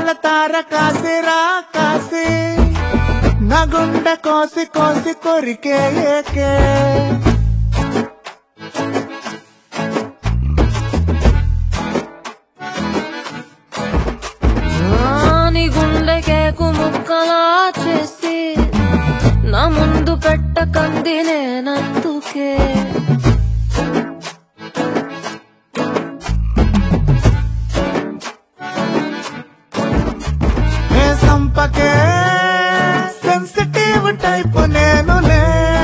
అందాల తార కాసిరా కాసి నా గుండె కోసి కోసి కొరికే ఏకే నీ గుండె కేకు ముక్కలా చేసి నా ముందు పెట్ట కంది నేనందుకే ఏ సంపకే సెన్సిటివ్ టైప్ నేనులే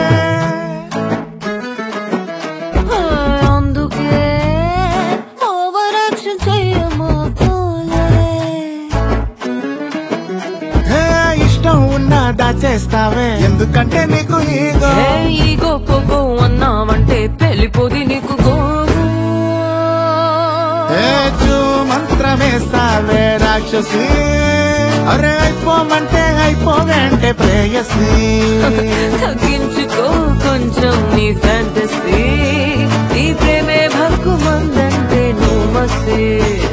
ఆ, అందుకే ఓవర్ యాక్షన్ చెయ్యమాకోలే ఏ ఇష్టం ఉన్నా దాచేస్తావే ఎందుకంటే నీకు ఈగో ఏ ఈగో కోగో అన్నావంటే పెళ్ళిపోది నీకు గోగు ఏ చూ మంత్రమేస్తావే రాక్షసి అరే అయిపోమంటే అయిపోవేంటే ప్రేయసి తగ్గించుకో కొంచెం నీ ఫ్యాంటసీ నీ ప్రేమే భక్కు మందంటే నువ్వు మసే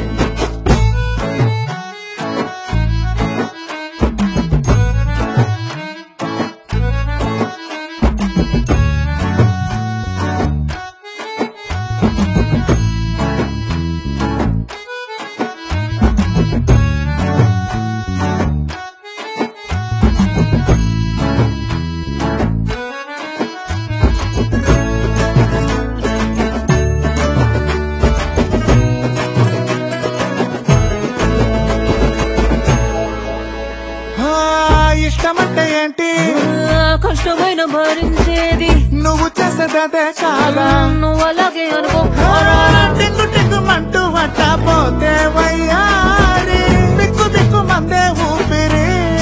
ఆ, ఇష్టమంటే ఏంటి ఆ, కష్టమైన భరించేది నువ్వు చేసేదదే కాదా నువ్వు అలాగే అనుకో టింగు టింగుమంటూ వట్ట పోతే వయ్యారి బిక్కు బిక్కు మందే ఊపిరి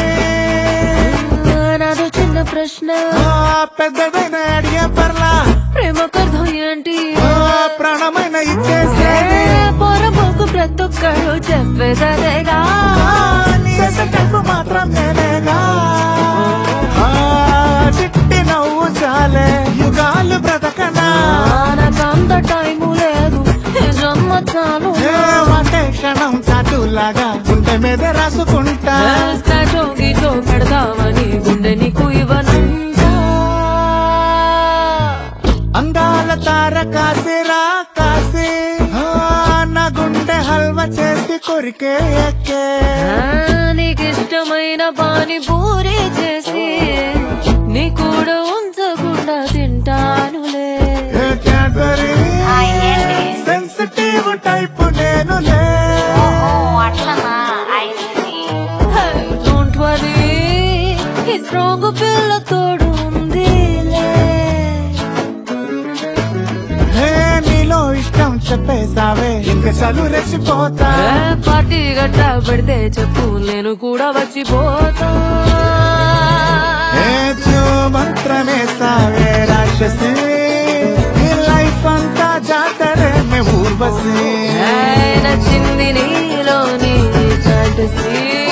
నాదో చిన్న ప్రశ్న ఆ, పెద్దదైన అడిగే పర్లా ప్రేమకు అర్థం ఏంటి ఆ, ప్రాణమైన ఇచ్చేసేది పొరపోకు ప్రతి ఒక్కడు చెప్పేదనేగా ఆ, నీ చేసేటట్టు మాత్రం నేనేగా ఆ, చిట్టి నవ్వు చాలే యుగాలు బ్రతకనా నాకంత టైము లేదు ఈ జన్మ చాలు ఏ వాటే క్షణం చాటులాగా గుండె మీద రాసుకుంటా స్క్రాచో గీచో పెడతావని గుండె నీకు ఇవ్వనంటా అందాల తార కాసిరా కాసి ఆ, నా గుండె హల్వా చేసి కొరికే ఎక్కే ఆ, నీకిష్టమైన పాని పూరి చేసి నీ కూడా ఉంచకుండా తింటానులే ఏ క్యాడ్బరీ హాయ్ ఏంటి సెన్సిటివ్ టైప్ నేనులే ఓహో అట్లనా ఐసి డోంట్ వరీ ఈ స్ట్రాంగ్ పిల్ల తోడు ఉందిలే హే నీలో ఇష్టం చెప్పేసావే ఇంక చలు రెచ్చిపోతా ఏ పార్టీ గట్టా పెడితే చెప్పు నేను కూడా వచ్చిపోతా ఏ చూ మంత్రమేసావే రాక్షసి ఈ లైఫ్ అంతా జాతరే మే ఊర్వశి ఏ నచ్చింది నీలోని ఫ్యాంటసీ